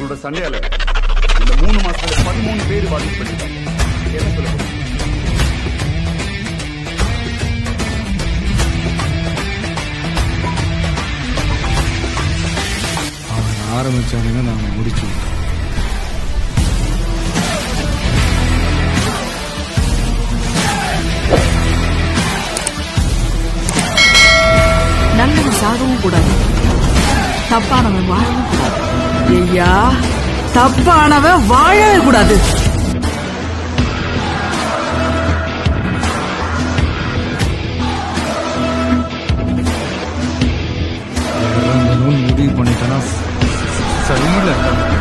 இவங்களோட சண்டையால இந்த மூணு மாசத்துல பதிமூணு பேர் பாதிக்கப்பட்டிருக்காங்க என்ன சொல்ல போறீங்க? அவன் ஆரம்பிச்சானுங்க நாங்க முடிச்சோம் நல்லவன் சாகவும் கூடாது தப்பானவன் வாழவும் கூடாது ஐயா தப்பானவன் வாழவே கூடாது இறங்கணும்னு முடிவு பண்ணிட்டேன்னா சரியில்லை